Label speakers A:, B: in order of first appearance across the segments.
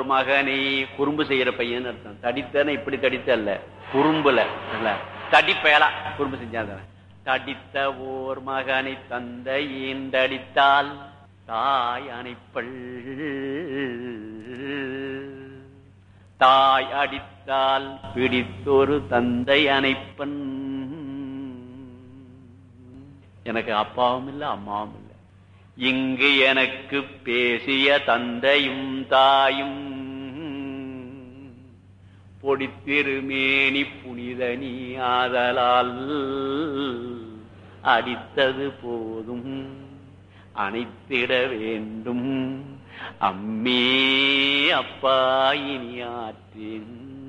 A: ஓர் மகனை குறும்பு செய்யற பையன் அர்த்தம் தடித்தன இப்படி தடித்த அல்ல குறும்புல இல்ல தடிப்பயலா குறும்பு செஞ்சாதான் தடித்த ஓர் மகனை தந்தை ஈண்டடித்தால் தாய் அணைப்பள் தாய் அடித்தால் பிடித்தொரு தந்தை அணைப்பன் எனக்கு அப்பாவும் இல்லை அம்மாவும் இல்லை இங்கு எனக்கு பேசிய தந்தையும் தாயும் பொடித்திருமேனி புனித நீ ஆதலால் அடித்தது போதும் அணைத்திட வேண்டும் அம்மே அப்பா இனி ஆற்றேன்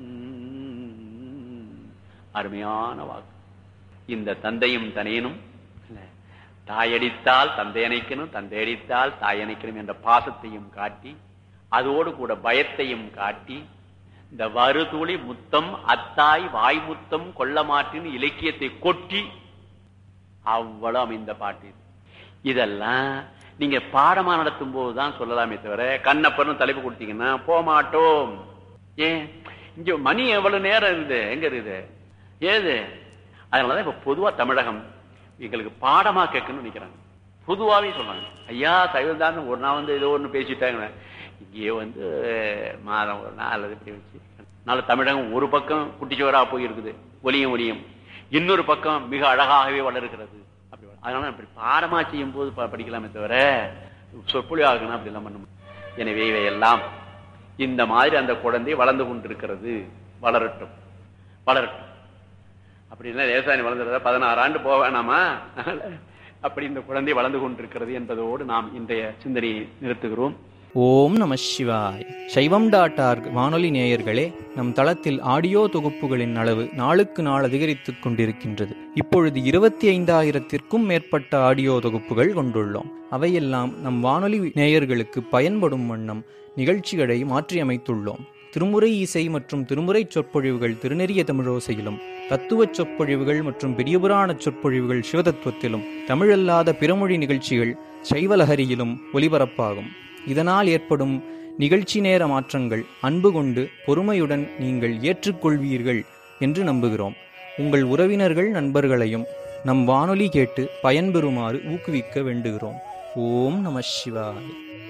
A: அருமையான வாக்கு இந்த தந்தையும் தனையனும் தாயடித்தால் தந்தை அணைக்கணும் தந்தை அடித்தால் தாய் அணைக்கணும் என்ற பாசத்தையும் காட்டி அதோடு கூட பயத்தையும் காட்டி இந்த வருதுளி முத்தம் அத்தாய் வாய் முத்தம் கொள்ள மாட்டின் இலக்கியத்தை கொட்டி அவ்வளவு அமைந்த பாட்டு இது. இதெல்லாம் நீங்க பாடமா நடத்தும் போதுதான் சொல்லலாமே தவிர கண்ணப்பர்னு தலைப்பு கொடுத்தீங்கன்னா போக மாட்டோம் ஏன் இங்க மணி எவ்வளவு நேரம் இருக்குது எங்க இருக்குது ஏது அதனாலதான் இப்ப பொதுவா தமிழகம் எங்களுக்கு பாடமா கேட்கணும்னு நினைக்கிறாங்க பொதுவாவே சொல்றாங்க ஐயா சைவம் தான் ஒரு நாள் வந்து ஏதோ ஒண்ணு பேசிட்டாங்க இங்கேயே வந்து மாதம் ஒரு நாள் அல்லது இப்படி வச்சு அதனால தமிழகம் ஒரு பக்கம் குட்டிச்சுவரா போய் இருக்குது ஒலியும் ஒலியும் இன்னொரு பக்கம் மிக அழகாகவே வளர்கிறது அப்படி வள- அதனால அப்படி பாடமா செய்யும் போது ப- படிக்கலாமே தவிர சொற்பொழி ஆகணும் அப்படி எல்லாம் பண்ண முடியும். எனவே இவையெல்லாம் இந்த மாதிரி அந்த குழந்தை வளர்ந்து கொண்டிருக்கிறது வளரட்டும் வளரட்டும் அப்படின்னா லேசாணி வளர்ந்துறத பதினாறு ஆண்டு போக வேணாமா அப்படி இந்த குழந்தை வளர்ந்து கொண்டிருக்கிறது என்பதோடு நாம் இன்றைய சிந்தனையை நிறுத்துகிறோம்
B: ஓம் நம சிவாய் சைவம் டாட் ஆர்க் வானொலி நேயர்களே நம் தளத்தில் ஆடியோ தொகுப்புகளின் அளவு நாளுக்கு நாள் அதிகரித்துக் கொண்டிருக்கின்றது இப்பொழுது இருபத்தி ஐந்தாயிரத்திற்கும் மேற்பட்ட ஆடியோ தொகுப்புகள் கொண்டுள்ளோம் அவையெல்லாம் நம் வானொலி நேயர்களுக்கு பயன்படும் வண்ணம் நிகழ்ச்சிகளை மாற்றியமைத்துள்ளோம் திருமுறை இசை மற்றும் திருமுறை சொற்பொழிவுகள் திருநெறிய தமிழோசையிலும் தத்துவச் சொற்பொழிவுகள் மற்றும் பெரியபுராண சொற்பொழிவுகள் சிவதத்துவத்திலும் தமிழல்லாத பிறமொழி நிகழ்ச்சிகள் சைவலஹரியிலும் ஒலிபரப்பாகும் இதனால் ஏற்படும் நிகழ்ச்சி நேர மாற்றங்கள் அன்பு கொண்டு பொறுமையுடன் நீங்கள் ஏற்றுக்கொள்வீர்கள் என்று நம்புகிறோம் உங்கள் உறவினர்கள் நண்பர்களையும் நம் வானொலி கேட்டு பயன்பெறுமாறு ஊக்குவிக்க வேண்டுகிறோம் ஓம் நம சிவாய்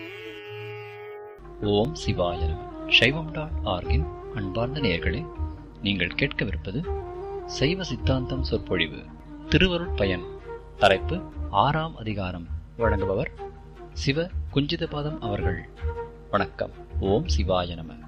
C: ஓம் சிவாய நம சைவம் டாட் ஆர்கின் அன்பார்ந்த நேயர்களே நீங்கள் கேட்கவிருப்பது சைவ சித்தாந்தம் சொற்பொழிவு திருவருட் பயன் தலைப்பு ஆறாம் அதிகாரம் வழங்குபவர் சிவ குஞ்சிதபாதம் அவர்கள் வணக்கம் ஓம் சிவாய நம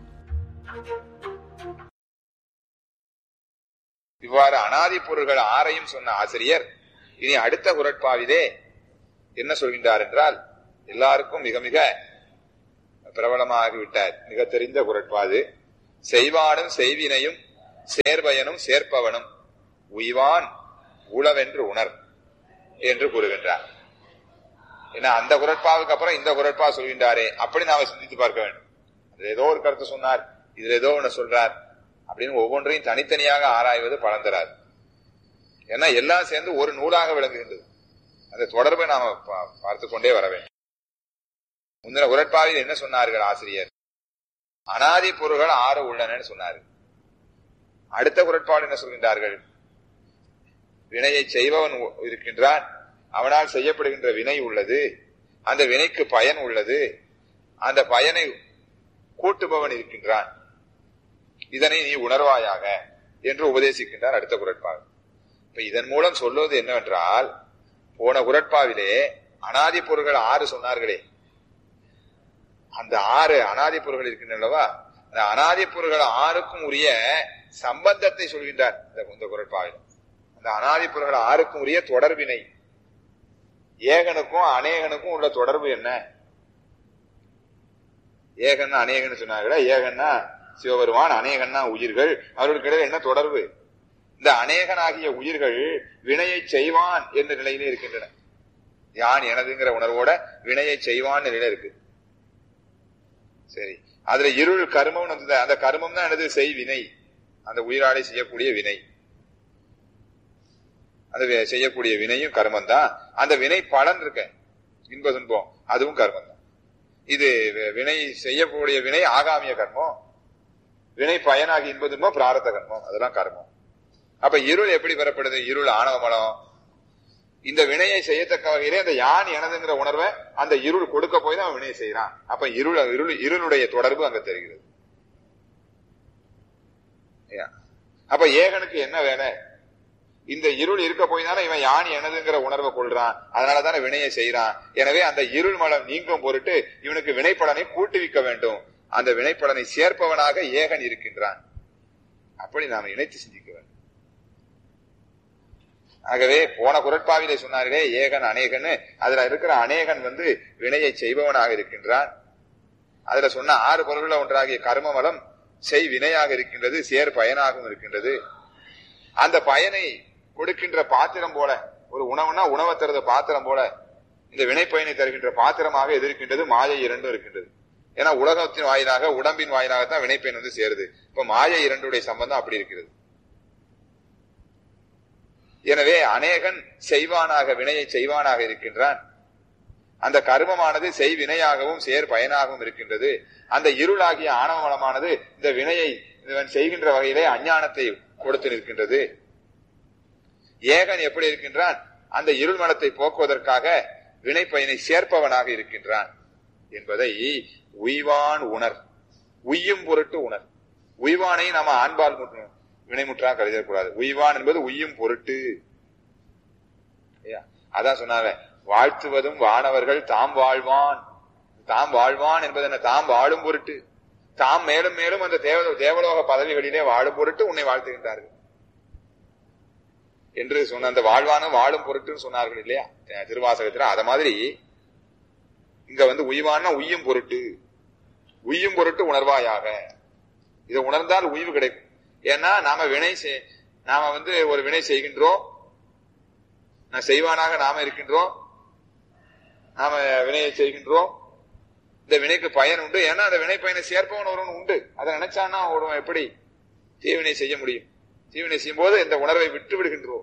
D: இவ்வாறு அனாதி பொருள்கள் ஆறையும் சொன்ன ஆசிரியர் இனி அடுத்த குரட்பாவிலே என்ன சொல்கின்றார் என்றால் எல்லாருக்கும் மிக மிக பிரபலமாகிவிட்டார் மிக தெரிந்த குரட்பாது செய்வானும் செய்வினையும் சேர்பயனும் சேர்ப்பவனும் உய்வான் உளவென்று உணர் என்று கூறுகின்றார் ஏன்னா அந்த குரட்பாவுக்கு அப்புறம் இந்த குரட்பா சொல்கின்றாரே அப்படி நாம சிந்தித்து பார்க்க வேண்டும் அதுல ஏதோ ஒரு கருத்து சொன்னார் இதுல ஏதோ ஒண்ணு சொல்றார் அப்படின்னு ஒவ்வொன்றையும் தனித்தனியாக ஆராய்வது பலன் தராது ஏன்னா எல்லாம் சேர்ந்து ஒரு நூலாக விளங்குகின்றது அந்த தொடர்பை நாம பா- பார்த்துக் கொண்டே வர வேண்டும் முந்தின உரட்பாவில் என்ன சொன்னார்கள் ஆசிரியர் அனாதி பொருள்கள் ஆறு உள்ளனன்னு சொன்னார்கள் அடுத்த குரட்பாடு என்ன சொல்கின்றார்கள் வினையை செய்பவன் உ- இருக்கின்றான் அவனால் செய்யப்படுகின்ற வினை உள்ளது அந்த வினைக்கு பயன் உள்ளது அந்த பயனை கூட்டுபவன் இருக்கின்றான் இதனை நீ உணர்வாயாக என்று உபதேசிக்கின்றார் அடுத்த குரட்பாவில் இப்ப இதன் மூலம் சொல்வது என்னவென்றால் போன குரட்பாவிலே அனாதி பொருள்கள் ஆறு சொன்னார்களே அந்த ஆறு அனாதி பொருள்கள் இருக்கின்றனவா அந்த அனாதி பொருள்கள் ஆறுக்கும் உரிய சம்பந்தத்தை சொல்கின்றார் இந்த இந்த குரட்பாவில் அந்த அனாதி பொருள்கள் ஆறுக்கும் உரிய தொடர்பினை ஏகனுக்கும் அநேகனுக்கும் உள்ள தொடர்பு என்ன ஏகன்னா அநேகன்னு சொன்னார்களே ஏகன்னா சிவபெருமான் அநேகன்னா உயிர்கள் அவர்களுக்கு இடையில என்ன தொடர்பு இந்த அநேகனாகிய உயிர்கள் வினையை செய்வான் என்ற நிலையிலே இருக்கின்றன யான் எனதுங்கிற உணர்வோட வினையை செய்வான் நிலையில இருக்கு சரி அதுல இருள் கர்மம் வந்தது அந்த கர்மம் தான் எனது செய் வினை அந்த உயிராலை செய்யக்கூடிய வினை அந்த வி- செய்யக்கூடிய வினையும் கர்மம் தான் அந்த வினை பலன் இருக்க இன்ப துன்பம் அதுவும் கர்மம் தான் இது வி- வினை செய்யக்கூடிய வினை ஆகாமிய கர்மம் வினை பயனாகி என்பதுமோ பிராரத்த கர்மம் அதெல்லாம் கர்மம் அப்ப இருள் எப்படி பெறப்படுது இருள் ஆணவ மலம் இந்த வினையை செய்யத்தக்க வகையிலே அந்த யான் எனதுங்கிற உணர்வை அந்த இருள் கொடுக்க போய் தான் அவன் வினையை செய்யறான் அப்ப இருள் இருள் இருளுடைய தொடர்பு அங்க தெரிகிறது ஏன்? அப்ப ஏகனுக்கு என்ன வேலை இந்த இருள் இருக்க போய் தானே இவன் யான் எனதுங்கிற உணர்வை கொள்றான் அதனால தானே வினையை செய்யறான் எனவே அந்த இருள் மலம் நீங்கும் பொருட்டு இவனுக்கு வினைப்பலனை கூட்டுவிக்க வேண்டும் அந்த வினைப்பலனை சேர்ப்பவனாக ஏகன் இருக்கின்றான் அப்படி நாம் இணைத்து சிந்திக்க வேண்டும் ஆகவே போன குரட்பாவிலே சொன்னார்களே ஏகன் அநேகன் அதுல இருக்கிற அநேகன் வந்து வினையை செய்பவனாக இருக்கின்றான் அதுல சொன்ன ஆறு பொருள்கள் ஒன்றாகிய கர்மமலம் செய் வினையாக இருக்கின்றது சேர் பயனாகவும் இருக்கின்றது அந்த பயனை கொடுக்கின்ற பாத்திரம் போல ஒரு உணவுனா உணவை தருத பாத்திரம் போல இந்த வினை பயனை தருகின்ற பாத்திரமாக எது இருக்கின்றது மாயை இரண்டும் இருக்கின்றது ஏன்னா உலகத்தின் வாயிலாக உடம்பின் வாயிலாகத்தான் வினைப்பயன் வந்து சேருது இப்ப மாயை இரண்டுடைய சம்பந்தம் அப்படி இருக்கிறது எனவே அநேகன் செய்வானாக வினையை செய்வானாக இருக்கின்றான் அந்த கர்மமானது செய் வினையாகவும் சேர் பயனாகவும் இருக்கின்றது அந்த இருளாகிய ஆணவமலமானது இந்த வினையை இவன் செய்கின்ற வகையிலே அஞ்ஞானத்தை கொடுத்து நிற்கின்றது ஏகன் எப்படி இருக்கின்றான் அந்த இருள் மனத்தை போக்குவதற்காக வினை பயனை சேர்ப்பவனாக இருக்கின்றான் என்பதை உய்வான் உணர் உய்யும் பொருட்டு உணர் உய்வானை நாம ஆண்பால் முற்று- வினைமுற்றா கருதக்கூடாது உய்வான் என்பது உய்யும் பொருட்டு ஐயா, அதான் சொன்னாங்க வாழ்த்துவதும் வானவர்கள் தாம் வாழ்வான் தாம் வாழ்வான் என்பது என்ன தாம் வாழும் பொருட்டு தாம் மேலும் மேலும் அந்த தேவ தேவலோக பதவிகளிலே வாழும் பொருட்டு உன்னை வாழ்த்துகின்றார்கள் என்று சொன்ன அந்த வாழ்வானும் வாழும் பொருட்டுன்னு சொன்னார்கள் இல்லையா அஹ் திருவாசகத்துல அத மாதிரி இங்க வந்து உய்வான உய்யும் பொருட்டு உய்யும் பொருட்டு உணர்வாயாக இதை உணர்ந்தால் உய்வு கிடைக்கும் ஏன்னா நாம வினை செய்- நாம வந்து ஒரு வினை செய்கின்றோம் நான் செய்வானாக நாம இருக்கின்றோம் நாம வினையை செய்கின்றோம் இந்த வினைக்கு பயன் உண்டு ஏன்னா அந்த வினை பயனை சேர்ப்பவன் ஒருவன் உண்டு அதை நினைச்சான்னா ஒருவன் எப்படி தீவினை செய்ய முடியும் தீவினை செய்யும் போது இந்த உணர்வை விட்டு விடுகின்றோம்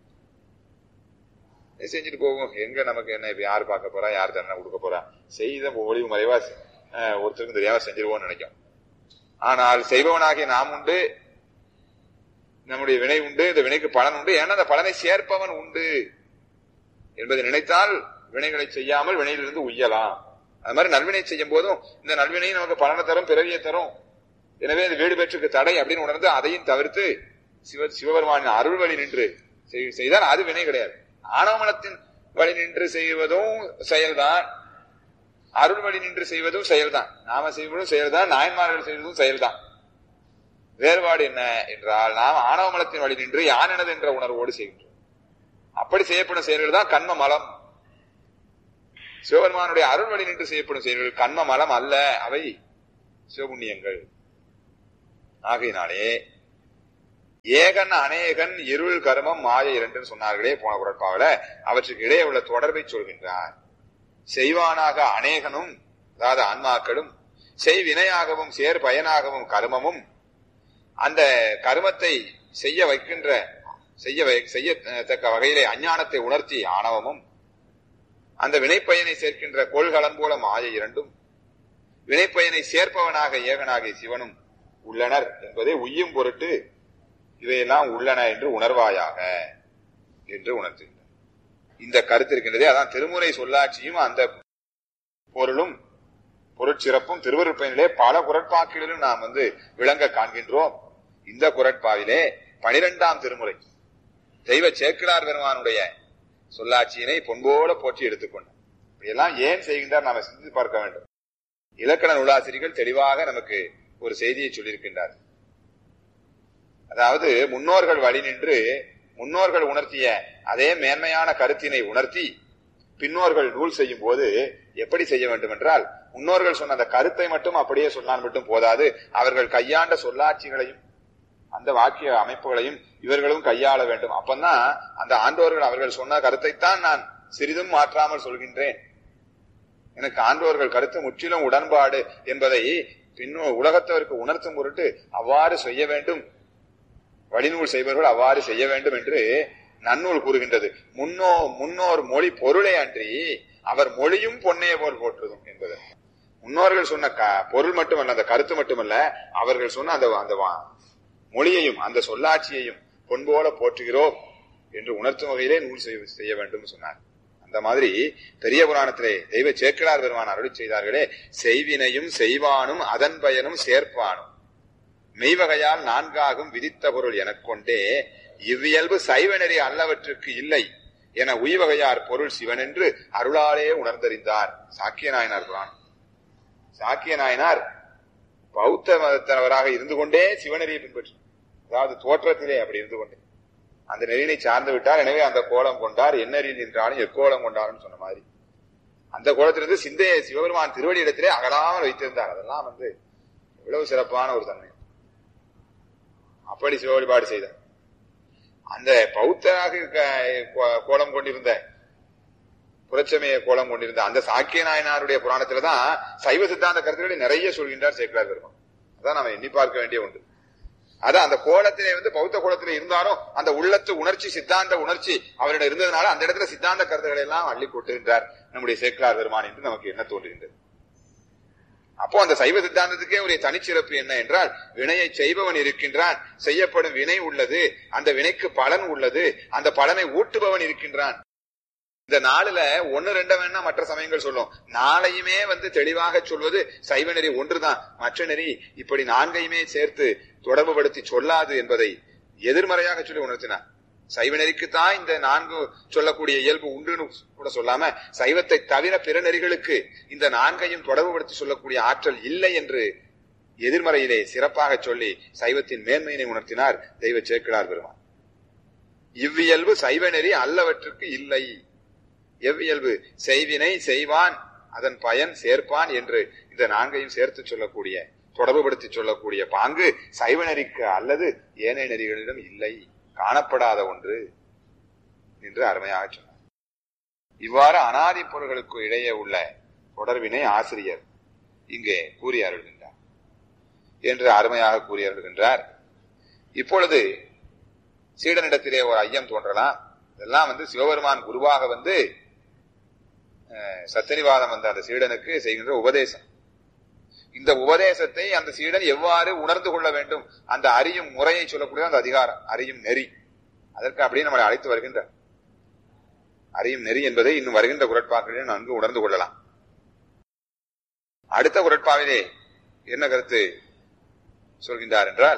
D: இதை செஞ்சுட்டு போவோம் எங்க நமக்கு என்ன இப்ப யார் பார்க்க போறா யார் தண்டனை கொடுக்க போறா செய்த ஒளிவு மறைவா அஹ், ஒருத்தருக்கும் தெரியாம செஞ்சிருவோம்னு நினைக்கும் ஆனால் செய்பவனாகிய நாம் உண்டு நம்முடைய வினை உண்டு இந்த வினைக்கு பலன் உண்டு ஏன்னா அந்த பலனை சேர்ப்பவன் உண்டு என்பதை நினைத்தால் வினைகளை செய்யாமல் வினையிலிருந்து உய்யலாம் அது மாதிரி நல்வினை செய்யும் போதும் இந்த நல்வினை நமக்கு பலனை தரும் பிறவியை தரும் எனவே இந்த வீடு பெற்றுக்கு தடை அப்படின்னு உணர்ந்து அதையும் தவிர்த்து சிவ சிவபெருமானின் அருள் வழி நின்று செய்- செய்தால் அது வினை கிடையாது ஆணவமனத்தின் வழி நின்று செய்வதும் செயல்தான் அருள் வழி நின்று செய்வதும் செயல்தான் நாம செய்வதும் செயல்தான் நாயன்மார்கள் செய்வதும் செயல்தான் வேறுபாடு என்ன என்றால் நாம் ஆணவமலத்தின் வழி நின்று யானெனது என்ற உணர்வோடு செய்கின்றோம் அப்படி செய்யப்படும் செயல்கள் தான் கண்ம மலம் சிவபெருமானுடைய அருள் வழி நின்று செய்யப்படும் செயல்கள் கண்ம மலம் அல்ல அவை சிவபுண்ணியங்கள் ஆகையினாலே ஏகன் அநேகன் இருள் கர்மம் மாய இரண்டுன்னு சொன்னார்களே போன குரட்பாவில அவற்றுக்கு இடையே உள்ள தொடர்பை சொல்கின்றார் செய்வானாக அநேகனும் அதாவது ஆன்மாக்களும் செய் வினையாகவும் சேர் பயனாகவும் கர்மமும் அந்த கர்மத்தை செய்ய வைக்கின்ற செய்ய வை- செய்யத்தக்க வகையிலே அஞ்ஞானத்தை உணர்த்தி ஆணவமும் அந்த வினைப்பயனை சேர்க்கின்ற கோள்களன் போல மாய இரண்டும் வினைப்பயனை சேர்ப்பவனாக ஏகனாகிய சிவனும் உள்ளனர் என்பதை உய்யும் பொருட்டு இவையெல்லாம் உள்ளன என்று உணர்வாயாக என்று உணர்த்துகின்றனர் இந்த கருத்து இருக்கின்றதே அதான் திருமுறை சொல்லாட்சியும் அந்த பொருளும் பொருட்சிறப்பும் திருவருட்பயனிலே பல குரட்பாக்களிலும் நாம் வந்து விளங்க காண்கின்றோம் இந்த குரட்பாவிலே பனிரெண்டாம் திருமுறை தெய்வ சேக்கிழார் பெருமானுடைய சொல்லாட்சியினை பொன்போல போற்றி எடுத்துக்கொண்டார் இப்படியெல்லாம் ஏன் செய்கின்றார் நாம சிந்தித்து பார்க்க வேண்டும் இலக்கண நூலாசிரியர்கள் தெளிவாக நமக்கு ஒரு செய்தியை சொல்லியிருக்கின்றார் அதாவது முன்னோர்கள் வழி நின்று முன்னோர்கள் உணர்த்திய அதே மேன்மையான கருத்தினை உணர்த்தி பின்னோர்கள் நூல் செய்யும் போது எப்படி செய்ய வேண்டும் என்றால் முன்னோர்கள் சொன்ன அந்த கருத்தை மட்டும் அப்படியே சொன்னால் மட்டும் போதாது அவர்கள் கையாண்ட சொல்லாட்சிகளையும் அந்த வாக்கிய அமைப்புகளையும் இவர்களும் கையாள வேண்டும் அப்பந்தான் அந்த ஆண்டோர்கள் அவர்கள் சொன்ன கருத்தைத்தான் நான் சிறிதும் மாற்றாமல் சொல்கின்றேன் எனக்கு ஆண்டோர்கள் கருத்து முற்றிலும் உடன்பாடு என்பதை பின்னோ உலகத்தவருக்கு உணர்த்தும் பொருட்டு அவ்வாறு செய்ய வேண்டும் வழிநூல் செய்பவர்கள் அவ்வாறு செய்ய வேண்டும் என்று நன்னூல் கூறுகின்றது முன்னோ முன்னோர் மொழி பொருளை அன்றி அவர் மொழியும் பொன்னே போல் போற்றுதும் என்பது முன்னோர்கள் சொன்ன க- பொருள் மட்டுமல்ல அந்த கருத்து மட்டுமல்ல அவர்கள் சொன்ன அந்த அந்த வா- மொழியையும் அந்த சொல்லாட்சியையும் பொன்போல போற்றுகிறோம் என்று உணர்த்தும் வகையிலே நூல் செய்ய- செய்ய வேண்டும் சொன்னார் அந்த மாதிரி பெரிய புராணத்திலே தெய்வ சேக்கிழார் பெருமான் அருளி செய்தார்களே செய்வினையும் செய்வானும் அதன் பயனும் சேர்ப்பானும் மெய்வகையால் நான்காகும் விதித்த பொருள் எனக் கொண்டே இவ்வியல்பு சைவநெறி அல்லவற்றுக்கு இல்லை என உய்வகையார் பொருள் சிவனென்று அருளாலே உணர்ந்தறிந்தார் சாக்கிய நாயனார் புராணம் சாக்கிய நாயனார் பௌத்த மதத்தவராக இருந்து கொண்டே சிவநெறியை பின்பற்றி அதாவது தோற்றத்திலே அப்படி இருந்து கொண்டே அந்த நெறியினை சார்ந்து விட்டார் எனவே அந்த கோலம் கொண்டார் எண்ணறியில் நின்றாலும் எக்கோலம் கொண்டார்னு சொன்ன மாதிரி அந்த கோலத்திலிருந்து சிந்தையை சிவபெருமான் திருவடி இடத்திலே அகலாமல் வைத்திருந்தார் அதெல்லாம் வந்து எவ்வளவு சிறப்பான ஒரு தன்மை அப்படி சிவ வழிபாடு செய்தார் அந்த பௌத்தராக க- கோ- கோலம் கொண்டிருந்த புரட்சமய கோலம் கொண்டிருந்த அந்த சாக்கிய நாயனாருடைய புராணத்துல தான் சைவ சித்தாந்த கருத்துக்களை நிறைய சொல்கின்றார் சேக்கலார் பெருமான் அதான் நாம எண்ணி பார்க்க வேண்டிய ஒன்று அதான் அந்த கோலத்திலே வந்து பௌத்த கோலத்திலே இருந்தாலும் அந்த உள்ளத்து உணர்ச்சி சித்தாந்த உணர்ச்சி அவரிடம் இருந்ததுனால அந்த இடத்துல சித்தாந்த கருத்துக்களை எல்லாம் அள்ளி கொட்டுகின்றார் நம்முடைய சேக்கலார் பெருமான் என்று நமக்கு என்ன தோன்றுகின்றது அப்போ அந்த சைவ சித்தாந்தத்துக்கே ஒரு தனிச்சிறப்பு என்ன என்றால் வினையை செய்பவன் இருக்கின்றான் செய்யப்படும் வினை உள்ளது அந்த வினைக்கு பலன் உள்ளது அந்த பலனை ஊட்டுபவன் இருக்கின்றான் இந்த நாளுல ஒன்னு ரெண்ட வேணா மற்ற சமயங்கள் சொல்லும் நாளையுமே வந்து தெளிவாக சொல்வது சைவ நெறி ஒன்றுதான் மற்ற நெறி இப்படி நான்கையுமே சேர்த்து தொடர்புபடுத்தி சொல்லாது என்பதை எதிர்மறையாக சொல்லி உணர்த்தினார் சைவ நெறிக்குத்தான் இந்த நான்கு சொல்லக்கூடிய இயல்பு உண்டுன்னு கூட சொல்லாம சைவத்தை தவிர பிற நெறிகளுக்கு இந்த நான்கையும் தொடர்புபடுத்தி சொல்லக்கூடிய ஆற்றல் இல்லை என்று எதிர்மறையிலே சிறப்பாக சொல்லி சைவத்தின் மேன்மையினை உணர்த்தினார் தெய்வ சேக்கிழார் பெருமான் இவ்வியல்பு சைவ நெறி அல்லவற்றுக்கு இல்லை எவ்வியல்பு செய்வினை செய்வான் அதன் பயன் சேர்ப்பான் என்று இந்த நான்கையும் சேர்த்து சொல்லக்கூடிய தொடர்புபடுத்தி சொல்லக்கூடிய பாங்கு சைவ நெறிக்கு அல்லது ஏனைய நெறிகளிடம் இல்லை காணப்படாத ஒன்று என்று அருமையாக சொன்னார் இவ்வாறு அனாதி பொருள்களுக்கு இடையே உள்ள தொடர்பினை ஆசிரியர் இங்கே கூறி அருள்கின்றார் என்று அருமையாக கூறி அருள்கின்றார் இப்பொழுது சீடனிடத்திலே ஒரு ஐயம் தோன்றலாம் இதெல்லாம் வந்து சிவபெருமான் குருவாக வந்து அஹ், சத்தரிவாதம் வந்த அந்த சீடனுக்கு செய்கின்ற உபதேசம் இந்த உபதேசத்தை அந்த சீடன் எவ்வாறு உணர்ந்து கொள்ள வேண்டும் அந்த அறியும் முறையை சொல்லக்கூடிய அந்த அதிகாரம் அறியும் நெறி அதற்கு அப்படியே நம்மளை அழைத்து வருகின்ற அறியும் நெறி என்பதை இன்னும் வருகின்ற குரட்பாக்களில் நன்கு உணர்ந்து கொள்ளலாம் அடுத்த குரட்பாவிலே என்ன கருத்து சொல்கின்றார் என்றால்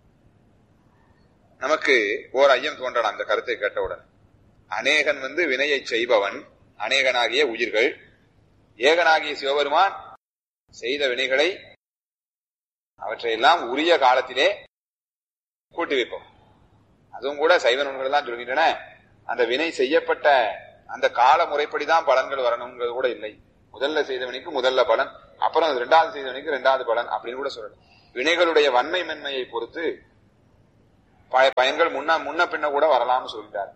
D: நமக்கு ஓர் ஐயம் தோன்றலாம் இந்த கருத்தை கேட்டவுடன் அநேகன் வந்து வினையை செய்பவன் அநேகனாகிய உயிர்கள் ஏகனாகிய சிவபெருமான் செய்த வினைகளை அவற்றையெல்லாம் உரிய காலத்திலே கூட்டி வைப்போம் அதுவும் கூட சைவ நூல்கள் எல்லாம் சொல்கின்றன அந்த வினை செய்யப்பட்ட அந்த கால முறைப்படிதான் பலன்கள் வரணுங்கிறது கூட இல்லை முதல்ல செய்தவனுக்கு முதல்ல பலன் அப்புறம் இரண்டாவது செய்தவனுக்கு இரண்டாவது பலன் அப்படின்னு கூட சொல்லலாம் வினைகளுடைய வன்மை மென்மையை பொறுத்து ப- பயன்கள் முன்ன முன்ன பின்ன கூட வரலாம்னு சொல்கிறார்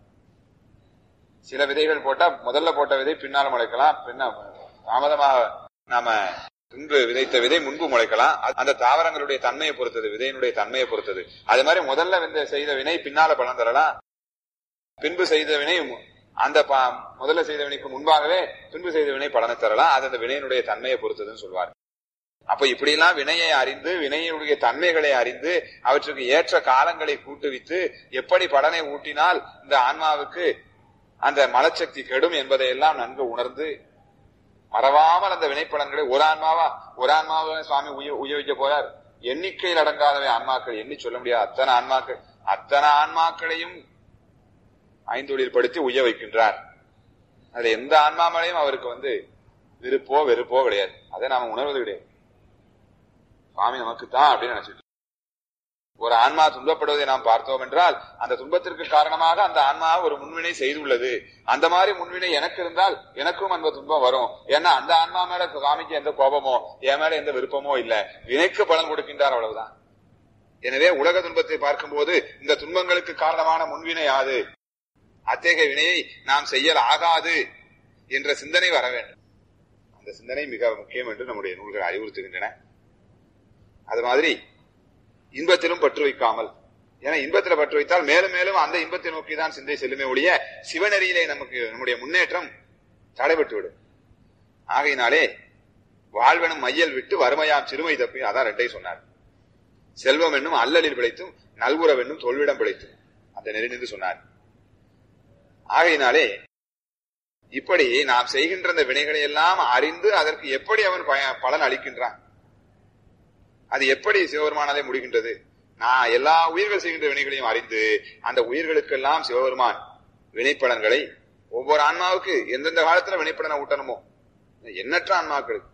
D: சில விதைகள் போட்டா முதல்ல போட்ட விதை பின்னால் முளைக்கலாம் பின்ன தாமதமாக நாம முன்பு விதைத்த விதை முன்பு முளைக்கலாம் அது- அந்த தாவரங்களுடைய தன்மையை பொறுத்தது விதையினுடைய தன்மையை பொறுத்தது அது மாதிரி முதல்ல வந்து செய்த வினை பின்னால பலன் தரலாம் பின்பு செய்த வினை மு- அந்த ப- முதல்ல செய்த வினைக்கு முன்பாகவே பின்பு செய்த வினை பலனை தரலாம் அது அந்த வினையினுடைய தன்மையை பொறுத்ததுன்னு சொல்வார் அப்ப இப்படியெல்லாம் வினையை அறிந்து வினையினுடைய தன்மைகளை அறிந்து அவற்றுக்கு ஏற்ற காலங்களை கூட்டுவித்து எப்படி பலனை ஊட்டினால் இந்த ஆன்மாவுக்கு அந்த மலச்சக்தி கெடும் என்பதை எல்லாம் நன்கு உணர்ந்து மறவாமல் அந்த வினைப்பலன்களை ஒரு ஆன்மாவா ஒரு ஆன்மாவை சுவாமி உய உய வைக்க போறார் எண்ணிக்கையில் அடங்காதவை ஆன்மாக்கள் எண்ணி சொல்ல முடியாது அத்தனை ஆன்மாக்கள் அத்தனை ஆன்மாக்களையும் ஐந்தொழில் படுத்தி உய்ய வைக்கின்றார் அதுல எந்த ஆன்மா மேலையும் அவருக்கு வந்து விருப்போ வெறுப்போ கிடையாது அதை நாம உணர்வது கிடையாது சுவாமி நமக்கு தான் அப்படின்னு நினைச்சிட்டு ஒரு ஆன்மா துன்பப்படுவதை நாம் பார்த்தோம் என்றால் அந்த துன்பத்திற்கு காரணமாக அந்த ஆன்மா ஒரு முன்வினை செய்துள்ளது அந்த மாதிரி முன்வினை எனக்கு இருந்தால் எனக்கும் அந்த துன்பம் வரும் ஏன்னா அந்த ஆன்மா மேல சுவாமிக்கு எந்த கோபமோ என் மேல எந்த விருப்பமோ இல்ல வினைக்கு பலன் கொடுக்கின்றார் அவ்வளவுதான் எனவே உலக துன்பத்தை பார்க்கும்போது இந்த துன்பங்களுக்கு காரணமான முன்வினை யாது அத்தகைய வினையை நாம் செய்யல் ஆகாது என்ற சிந்தனை வர வேண்டும் அந்த சிந்தனை மிக முக்கியம் என்று நம்முடைய நூல்கள் அறிவுறுத்துகின்றன அது மாதிரி இன்பத்திலும் பற்று வைக்காமல் ஏன்னா இன்பத்தில் பற்று வைத்தால் மேலும் மேலும் அந்த இன்பத்தை நோக்கி தான் சிந்தை செல்லுமே ஒழிய சிவநெறியிலே நமக்கு நம்முடைய முன்னேற்றம் தடைபட்டு விடும் ஆகையினாலே வாழ்வெனும் மையல் விட்டு வறுமையாம் சிறுமை தப்பி அதான் ரெண்டையும் சொன்னார் செல்வம் என்னும் அல்லலில் பிழைத்தும் நல்குறவென்னும் தொல்விடம் பிழைத்தும் அந்த நெறி நின்று சொன்னார் ஆகையினாலே இப்படி நாம் செய்கின்ற இந்த வினைகளை எல்லாம் அறிந்து அதற்கு எப்படி அவன் பய- பலன் அளிக்கின்றான் அது எப்படி சிவபெருமானாலே முடிகின்றது நான் எல்லா உயிர்கள் செய்கின்ற வினைகளையும் அறிந்து அந்த உயிர்களுக்கெல்லாம் சிவபெருமான் வினைப்பலன்களை ஒவ்வொரு ஆன்மாவுக்கு எந்தெந்த காலத்துல வினைப்பலனை ஊட்டணுமோ எண்ணற்ற ஆன்மாக்களுக்கு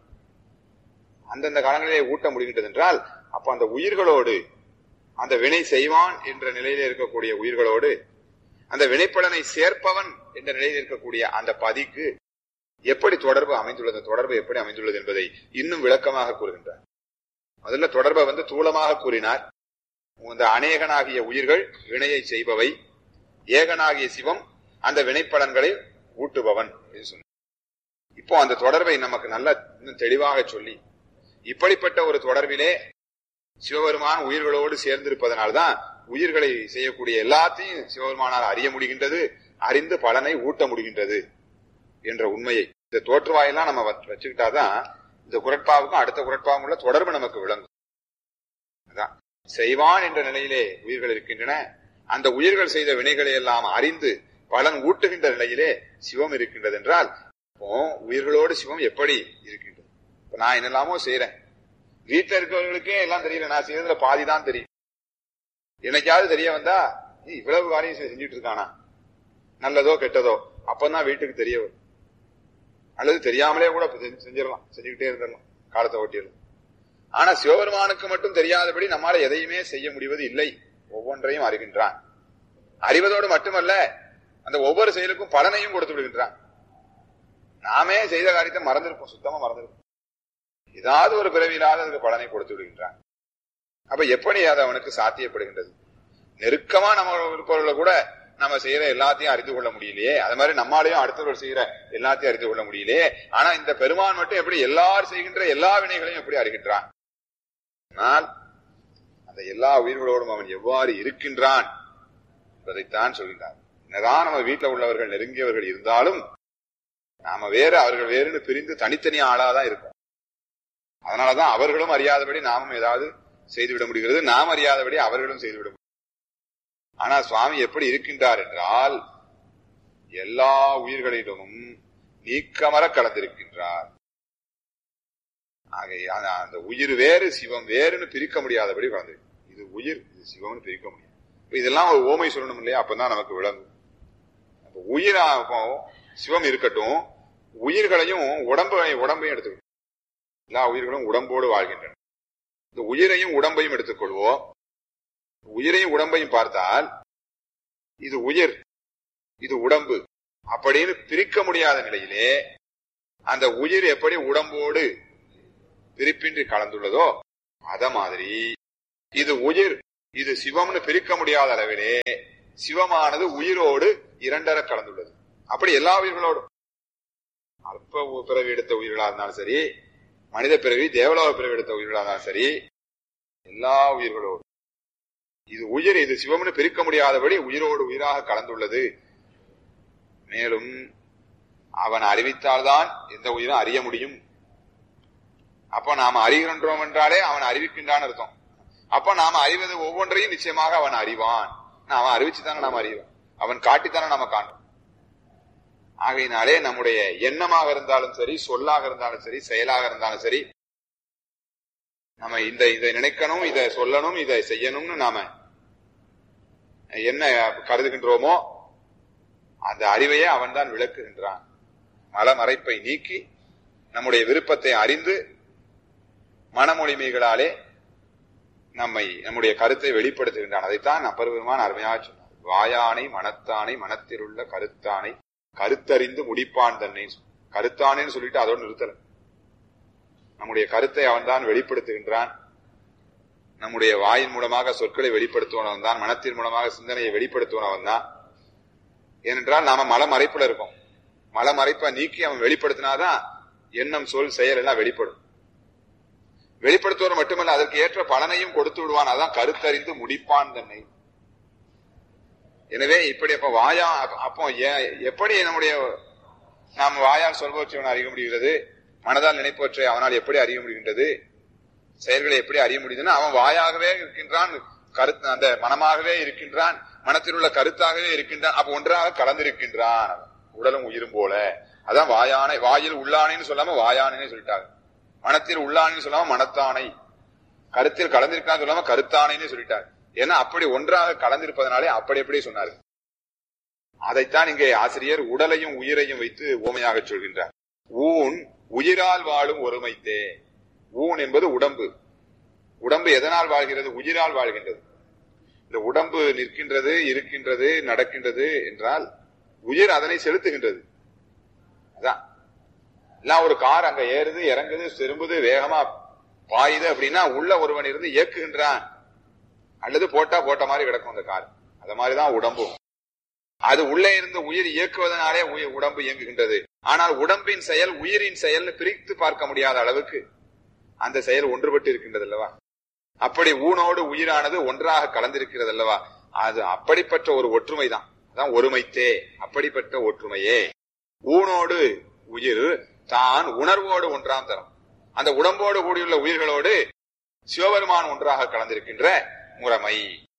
D: அந்தந்த காலங்களிலே ஊட்ட முடிகின்றது என்றால் அப்ப அந்த உயிர்களோடு அந்த வினை செய்வான் என்ற நிலையிலே இருக்கக்கூடிய உயிர்களோடு அந்த வினைப்பலனை சேர்ப்பவன் என்ற நிலையில் இருக்கக்கூடிய அந்த பதிக்கு எப்படி தொடர்பு அமைந்துள்ளது தொடர்பு எப்படி அமைந்துள்ளது என்பதை இன்னும் விளக்கமாக கூறுகின்றார் முதல்ல தொடர்பை வந்து தூளமாக கூறினார் இந்த அநேகனாகிய உயிர்கள் வினையை செய்பவை ஏகனாகிய சிவம் அந்த வினைப்பலன்களை ஊட்டுபவன் என்று சொன்னார் இப்போ அந்த தொடர்பை நமக்கு நல்ல இன்னும் தெளிவாக சொல்லி இப்படிப்பட்ட ஒரு தொடர்பிலே சிவபெருமான் உயிர்களோடு சேர்ந்திருப்பதனால்தான் உயிர்களை செய்யக்கூடிய எல்லாத்தையும் சிவபெருமானால் அறிய முடிகின்றது அறிந்து பலனை ஊட்ட முடிகின்றது என்ற உண்மையை இந்த தோற்றுவாயெல்லாம் நம்ம வச்சு- வச்சுக்கிட்டாதான் இந்த குரட்பாவுக்கும் அடுத்த குரட்பாவும் உள்ள தொடர்பு நமக்கு விளங்கும் அதான் செய்வான் என்ற நிலையிலே உயிர்கள் இருக்கின்றன அந்த உயிர்கள் செய்த வினைகளை எல்லாம் அறிந்து பலன் ஊட்டுகின்ற நிலையிலே சிவம் இருக்கின்றது என்றால் இப்போ உயிர்களோடு சிவம் எப்படி இருக்கின்றது இப்ப நான் என்னெல்லாமோ செய்யறேன் வீட்டுல இருக்கிறவங்களுக்கே எல்லாம் தெரியல நான் செய்யறதுல பாதி தான் தெரியும் என்னைக்காவது தெரிய வந்தா "நீ இவ்வளவு காரியம் செ- செஞ்சுட்டு இருக்கானா நல்லதோ கெட்டதோ அப்பதான் வீட்டுக்கு தெரிய வரும் அல்லது தெரியாமலே கூட இப்ப செஞ்சு- செஞ்சிடலாம் செஞ்சுக்கிட்டே இருந்துடலாம் காலத்தை ஓட்டிடலாம் ஆனா சிவபெருமானுக்கு மட்டும் தெரியாதபடி நம்மால எதையுமே செய்ய முடிவது இல்லை ஒவ்வொன்றையும் அறிகின்றான் அறிவதோடு மட்டுமல்ல அந்த ஒவ்வொரு செயலுக்கும் பலனையும் கொடுத்து விடுகின்றான் நாமே செய்த காரியத்தை மறந்திருப்போம் சுத்தமா மறந்திருப்போம் ஏதாவது ஒரு பிறவியிலாவது அதுக்கு பலனை கொடுத்து விடுகின்றான் அப்ப எப்படி அது அவனுக்கு சாத்தியப்படுகின்றது நெருக்கமா நம்ம இருப்பவர்களை கூட நம்ம செய்யற எல்லாத்தையும் அறிந்து கொள்ள முடியலையே அது மாதிரி நம்மாலையும் அடுத்தவர்கள் செய்யற எல்லாத்தையும் அறிந்து கொள்ள முடியலையே ஆனா இந்த பெருமான் மட்டும் எப்படி எல்லாரும் செய்கின்ற எல்லா வினைகளையும் எப்படி அறிகின்றான் ஆனால் அந்த எல்லா உயிர்களோடும் அவன் எவ்வாறு இருக்கின்றான் என்பதைத்தான் சொல்கின்றான் என்னதான் நம்ம வீட்டுல உள்ளவர்கள் நெருங்கியவர்கள் இருந்தாலும் நாம வேறு அவர்கள் வேறுன்னு பிரிந்து தனித்தனி ஆளாதான் இருக்கும் அதனாலதான் அவர்களும் அறியாதபடி நாமும் ஏதாவது செய்துவிட முடிகிறது நாம் அறியாதபடி அவர்களும் செய்துவிட முடியும் ஆனா சுவாமி எப்படி இருக்கின்றார் என்றால் எல்லா உயிர்களிடமும் நீக்கமர கலந்திருக்கின்றார் ஆக அந்த- அந்த உயிர் வேறு சிவம் வேறுன்னு பிரிக்க முடியாதபடி கலந்திருக்கு இது உயிர் இது சிவம்னு பிரிக்க முடியும் இப்ப இதெல்லாம் ஒரு ஓமை சொல்லணும் இல்லையா அப்பதான் நமக்கு விளங்கும் அப்ப உயிரா இப்போ சிவம் இருக்கட்டும் உயிர்களையும் உடம்பை உடம்பையும் எடுத்துக்கணும் எல்லா உயிர்களும் உடம்போடு வாழ்கின்றன இந்த உயிரையும் உடம்பையும் எடுத்துக்கொள்வோம் உயிரையும் உடம்பையும் பார்த்தால் இது உயிர் இது உடம்பு அப்படின்னு பிரிக்க முடியாத நிலையிலே அந்த உயிர் எப்படி உடம்போடு பிரிப்பின்றி கலந்துள்ளதோ அத மாதிரி இது உயிர் இது சிவம்னு பிரிக்க முடியாத அளவிலே சிவமானது உயிரோடு இரண்டர கலந்துள்ளது அப்படி எல்லா உயிர்களோடும் அல்ப பிறவி எடுத்த உயிர்களா இருந்தாலும் சரி மனித பிறவி தேவலோக பிறவி எடுத்த உயிர்களா இருந்தாலும் சரி எல்லா உயிர்களோடும் இது உயிர் இது சிவம்னு பிரிக்க முடியாதபடி உயிரோடு உயிராக கலந்துள்ளது மேலும் அவன் அறிவித்தால்தான் எந்த உயிரும் அறிய முடியும் அப்ப நாம அறிகின்றோம் என்றாலே அவன் அறிவிக்கின்றான் அர்த்தம் அப்ப நாம அறிவது ஒவ்வொன்றையும் நிச்சயமாக அவன் அறிவான் அவன் அறிவிச்சுதானே நாம அறிவோம் அவன் காட்டித்தானே நாம காண்போம் ஆகையினாலே நம்முடைய எண்ணமாக இருந்தாலும் சரி சொல்லாக இருந்தாலும் சரி செயலாக இருந்தாலும் சரி நம்ம இந்த இதை நினைக்கணும் இதை சொல்லணும் இதை செய்யணும்னு நாம என்ன கருதுகின்றோமோ அந்த அறிவையே அவன் தான் விளக்குகின்றான் மலமறைப்பை நீக்கி நம்முடைய விருப்பத்தை அறிந்து மனமொழிமைகளாலே நம்மை நம்முடைய கருத்தை வெளிப்படுத்துகின்றான் அதைத்தான் அப்பருவமான அருமையாக சொன்னார் வாயானை மனத்தானை மனத்திலுள்ள கருத்தானை கருத்தறிந்து முடிப்பான் தன்னை கருத்தானேன்னு சொல்லிட்டு அதோடு நிறுத்தல நம்முடைய கருத்தை அவன்தான் வெளிப்படுத்துகின்றான் நம்முடைய வாயின் மூலமாக சொற்களை வெளிப்படுத்துவனவன் தான் மனத்தின் மூலமாக சிந்தனையை வெளிப்படுத்துவனவன் தான் ஏனென்றால் நாம மலமறைப்புல இருக்கோம் மலமறைப்பை நீக்கி அவன் வெளிப்படுத்தினாதான் எண்ணம் சொல் செயல் எல்லாம் வெளிப்படும் வெளிப்படுத்துவது மட்டுமல்ல அதற்கு ஏற்ற பலனையும் கொடுத்து விடுவான் அதான் கருத்தறிந்து முடிப்பான் தன்னை எனவே இப்படி அப்ப வாயா அப்போ ஏ- எப்படி நம்முடைய நாம் வாயால் சொல்பவற்றை அறிய முடிகிறது மனதால் நினைப்பவற்றை அவனால் எப்படி அறிய முடிகின்றது செயல்களை எப்படி அறிய முடியுதுன்னா அவன் வாயாகவே இருக்கின்றான் கருத்து அந்த மனமாகவே இருக்கின்றான் மனத்தில் உள்ள கருத்தாகவே இருக்கின்றான் அப்ப ஒன்றாக கலந்திருக்கின்றான் அவன். உடலும் உயிரும் போல அதான் வாயானை வாயில் உள்ளானைன்னு சொல்லாம வாயானைன்னு சொல்லிட்டாங்க மனத்தில் உள்ளானைன்னு சொல்லாம மனத்தானை கருத்தில் கலந்திருக்கான்னு சொல்லாம கருத்தானைன்னு சொல்லிட்டார் ஏன்னா அப்படி ஒன்றாக கலந்திருப்பதனாலே அப்படி எப்படி சொன்னார் அதைத்தான் இங்கே ஆசிரியர் உடலையும் உயிரையும் வைத்து ஓமையாக சொல்கின்றார் ஊன் உயிரால் வாழும் ஒருமைத்தே ஊன் என்பது உடம்பு உடம்பு எதனால் வாழ்கிறது உயிரால் வாழ்கின்றது இந்த உடம்பு நிற்கின்றது இருக்கின்றது நடக்கின்றது என்றால் உயிர் அதனை செலுத்துகின்றது அதான் எல்லாம் ஒரு கார் அங்க ஏறுது இறங்குது திரும்புது வேகமா பாயுது அப்படின்னா உள்ள ஒருவன் இருந்து இயக்குகின்றான் அல்லது போட்டா போட்ட மாதிரி கிடக்கும் அந்த கார் அது மாதிரிதான் உடம்பும் அது உள்ளே இருந்து உயிர் இயக்குவதனாலே உயிர் உடம்பு இயங்குகின்றது ஆனால் உடம்பின் செயல் உயிரின் செயல்னு பிரித்து பார்க்க முடியாத அளவுக்கு அந்த செயல் ஒன்றுபட்டு இருக்கின்றது அல்லவா அப்படி ஊனோடு உயிரானது ஒன்றாக கலந்திருக்கிறது அல்லவா அது அப்படிப்பட்ட ஒரு ஒற்றுமை தான் அதான் ஒருமைத்தே அப்படிப்பட்ட ஒற்றுமையே ஊனோடு உயிர் தான் உணர்வோடு ஒன்றாம் தரம் அந்த உடம்போடு கூடியுள்ள உயிர்களோடு சிவபெருமான் ஒன்றாக கலந்திருக்கின்ற முறைமை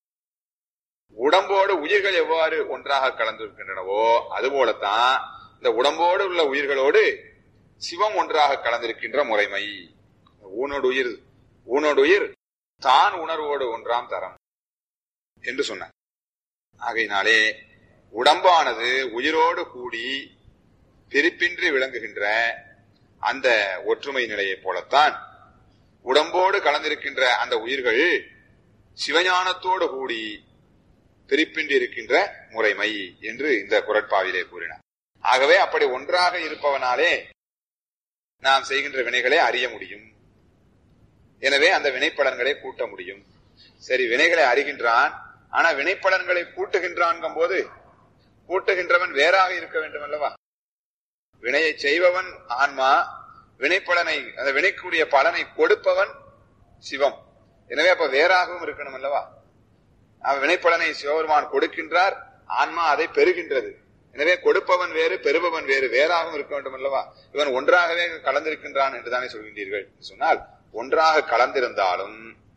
D: உடம்போடு உயிர்கள் எவ்வாறு ஒன்றாக கலந்திருக்கின்றனவோ அதுபோலத்தான் இந்த உடம்போடு உள்ள உயிர்களோடு சிவம் ஒன்றாக கலந்திருக்கின்ற முறைமை ஊனோடு உயிர் ஊனோடு உயிர் தான் உணர்வோடு ஒன்றாம் தரம் என்று சொன்னார் ஆகையினாலே உடம்பானது உயிரோடு கூடி பிரிப்பின்றி விளங்குகின்ற அந்த ஒற்றுமை நிலையைப் போலத்தான் உடம்போடு கலந்திருக்கின்ற அந்த உயிர்கள் சிவஞானத்தோடு கூடி பிரிப்பின்றி இருக்கின்ற முறைமை என்று இந்த குரட்பாவிலே கூறினார் ஆகவே அப்படி ஒன்றாக இருப்பவனாலே நாம் செய்கின்ற வினைகளை அறிய முடியும் எனவே அந்த வினைப்பலன்களை கூட்ட முடியும் சரி வினைகளை அறிகின்றான் ஆனா வினைப்பலன்களை கூட்டுகின்றான் போது கூட்டுகின்றவன் வேறாக இருக்க வேண்டும் அல்லவா வினையை செய்பவன் ஆன்மா வினைப்பலனை அந்த வினைக்குரிய பலனை கொடுப்பவன் சிவம் எனவே அப்ப வேறாகவும் இருக்கணும் அல்லவா அவன் வினைப்பலனை சிவபெருமான் கொடுக்கின்றார் ஆன்மா அதை பெறுகின்றது எனவே கொடுப்பவன் வேறு பெறுபவன் வேறு வேறாகவும் இருக்க வேண்டும் அல்லவா இவன் ஒன்றாகவே கலந்திருக்கின்றான் என்றுதானே சொல்கின்றீர்கள் சொன்னால் ஒன்றாக கலந்திருந்தாலும்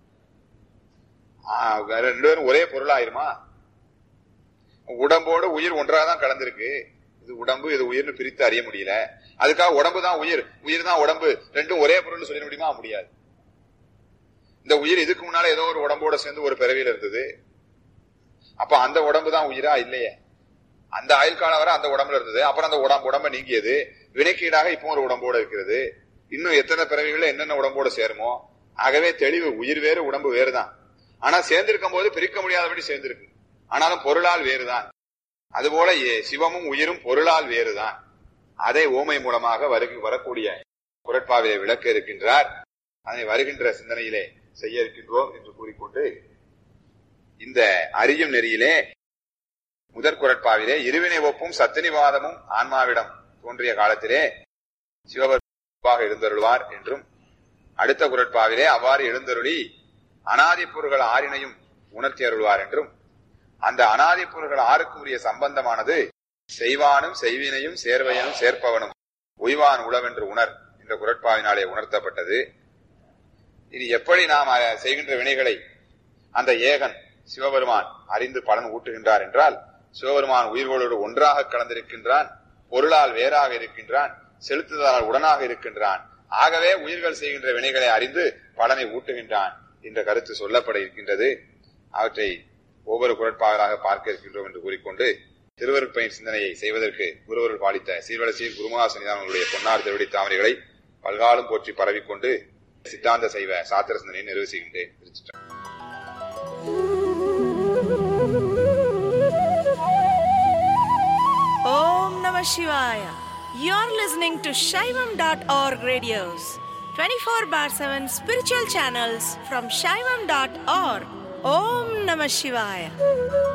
D: ஆ, ரெண்டு பேரும் ஒரே பொருளாயிருமா உடம்போடு உயிர் ஒன்றாக தான் கலந்திருக்கு இது உடம்பு இது உயிர்னு பிரித்து அறிய முடியல அதுக்காக உடம்பு தான் உயிர் உயிர் தான் உடம்பு ரெண்டும் ஒரே பொருள் சொல்லிட முடியுமா முடியாது இந்த உயிர் இதுக்கு முன்னால ஏதோ ஒரு உடம்போட சேர்ந்து ஒரு பிறவியில இருந்தது அப்ப அந்த உடம்பு தான் உயிரா இல்லையே அந்த ஆயுள் காலம் வரை அந்த உடம்புல இருந்தது அப்புறம் அந்த உடம்பு உடம்ப நீங்கியது வினைக்கீடாக இப்போ ஒரு உடம்போட இருக்கிறது இன்னும் எத்தனை பிறவிகள் என்னென்ன உடம்போட சேருமோ ஆகவே தெளிவு உயிர் வேறு உடம்பு வேறுதான் ஆனா சேர்ந்திருக்கும் போது பிரிக்க முடியாதபடி சேர்ந்திருக்கு ஆனாலும் பொருளால் வேறுதான் அதுபோல ஏ- சிவமும் உயிரும் பொருளால் வேறுதான் அதை ஓமை மூலமாக வருகு வரக்கூடிய குரட்பாவிலே விளக்க இருக்கின்றார் அதை வருகின்ற சிந்தனையிலே செய்ய இருக்கின்றோம் என்று கூறிக்கொண்டு இந்த அறியும் நெறியிலே முதற் குரட்பாவிலே இருவினை ஒப்பும் சத்தினிவாதமும் ஆன்மாவிடம் தோன்றிய காலத்திலே சிவபெருமாக எழுந்தருள்வார் என்றும் அடுத்த குரட்பாவிலே அவ்வாறு எழுந்தருளி அனாதி பொருள்கள் ஆறினையும் உணர்த்தி அருள்வார் என்றும் அந்த அனாதி பொருள்கள் ஆறுக்கும் உரிய சம்பந்தமானது செய்வானும் செய்வினையும் சேர்வையனும் சேர்ப்பவனும் உய்வான் உளவென்று உணர் என்ற குரட்பாவினாலே உணர்த்தப்பட்டது இது எப்படி நாம் அஹ், செய்கின்ற வினைகளை அந்த ஏகன் சிவபெருமான் அறிந்து பலன் ஊட்டுகின்றார் என்றால் சிவபெருமான் உயிர்களோடு ஒன்றாக கலந்திருக்கின்றான் பொருளால் வேறாக இருக்கின்றான் செலுத்துதலால் உடனாக இருக்கின்றான் ஆகவே உயிர்கள் செய்கின்ற வினைகளை அறிந்து பலனை ஊட்டுகின்றான் என்ற கருத்து சொல்லப்பட இருக்கின்றது அவற்றை ஒவ்வொரு குரட்பாகளாக பார்க்க இருக்கின்றோம் என்று கூறிக்கொண்டு திருவருட்பயன் சிந்தனையை செய்வதற்கு குருவருள் பாலித்த சீர்வலசீர் குருமகாசனிதானங்களுடைய பொன்னார் திருவடி தாமரைகளை பல்காலம் போற்றி பரவிக்கொண்டு சித்தாந்த செய்வ சாத்திர சிந்தனையை நிறைவு செய்கின்றேன் திருச்சிற்றம்பலம்.
E: Om Namah Shivaya. You're listening to Shaivam.org radios, 24 bar 7 spiritual channels from Shaivam.org. Om Namah Shivaya.